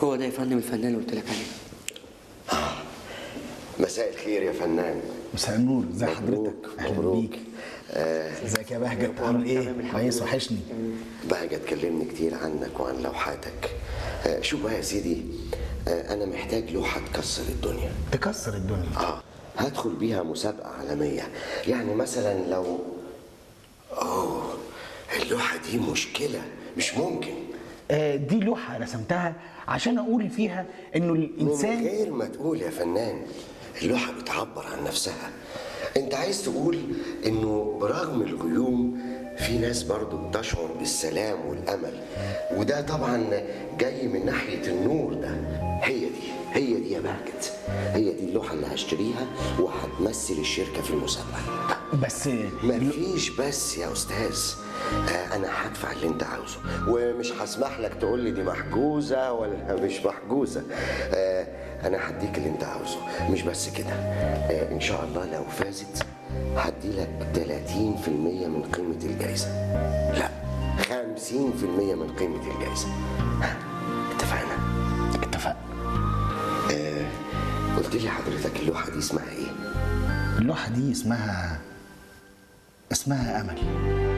هو ده يا فندم الفنان اللي قلت لك عليه مساء الخير يا فنان مساء النور ازي مبروك، حضرتك اهلا مبروك. بيك ازيك يا بهجت عامل ايه كويس وحشني بهجة تكلمني كتير عنك وعن لوحاتك آه، شوف بقى يا سيدي آه، أنا محتاج لوحة تكسر الدنيا تكسر الدنيا آه هدخل بيها مسابقة عالمية يعني مثلا لو أوه اللوحة دي مشكلة مش ممكن آه دي لوحه رسمتها عشان اقول فيها انه من الانسان غير ما تقول يا فنان اللوحة بتعبر عن نفسها انت عايز تقول انه برغم الغيوم في ناس برضو بتشعر بالسلام والامل وده طبعا جاي من ناحية النور ده هي دي هي دي يا باكت هي دي اللوحة اللي هشتريها وهتمثل الشركة في المسابقة بس مفيش بس يا استاذ آه انا هدفع اللي انت عاوزه ومش هسمح لك تقول لي دي محجوزه ولا مش محجوزه آه انا هديك اللي انت عاوزه مش بس كده آه ان شاء الله لو فازت هدي لك 30% من قيمه الجائزه لا 50% من قيمه الجائزه ها اتفقنا اتفق قلت لي حضرتك اللوحه دي اسمها ايه اللوحه دي اسمها اسمها امل